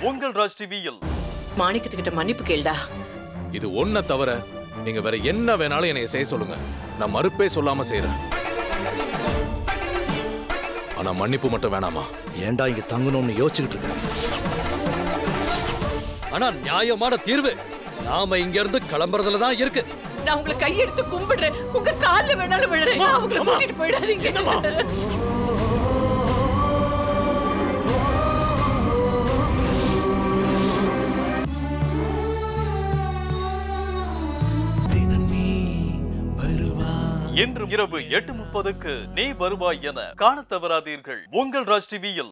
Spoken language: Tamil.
உங்கள் ராஜ் டிவியில் மாணிக்கத்துக்கிட்ட மன்னிப்பு கேளுடா இது ஒன்ன தவிர நீங்க வேற என்ன வேணாலும் என்னைய செய்ய சொல்லுங்க நான் மறுப்பே சொல்லாம செய்யறேன் ஆனா மன்னிப்பு மட்டும் வேணாமா ஏன்டா இங்க தங்கணும்னு யோசிச்சுக்கிட்டு இருக்கேன் ஆனா நியாயமான தீர்வு நாம இங்க இருந்து கிளம்புறதுல தான் இருக்கு நான் உங்களை கையெடுத்து கும்பிடுறேன் உங்க கால்ல வேணாலும் விழுறேன் அவங்கள கூட்டிட்டு போயிடாதீங்க இன்று இரவு எட்டு முப்பதுக்கு நீ வருவாய் என காணத் தவறாதீர்கள் உங்கள் ராஜ் டிவியில்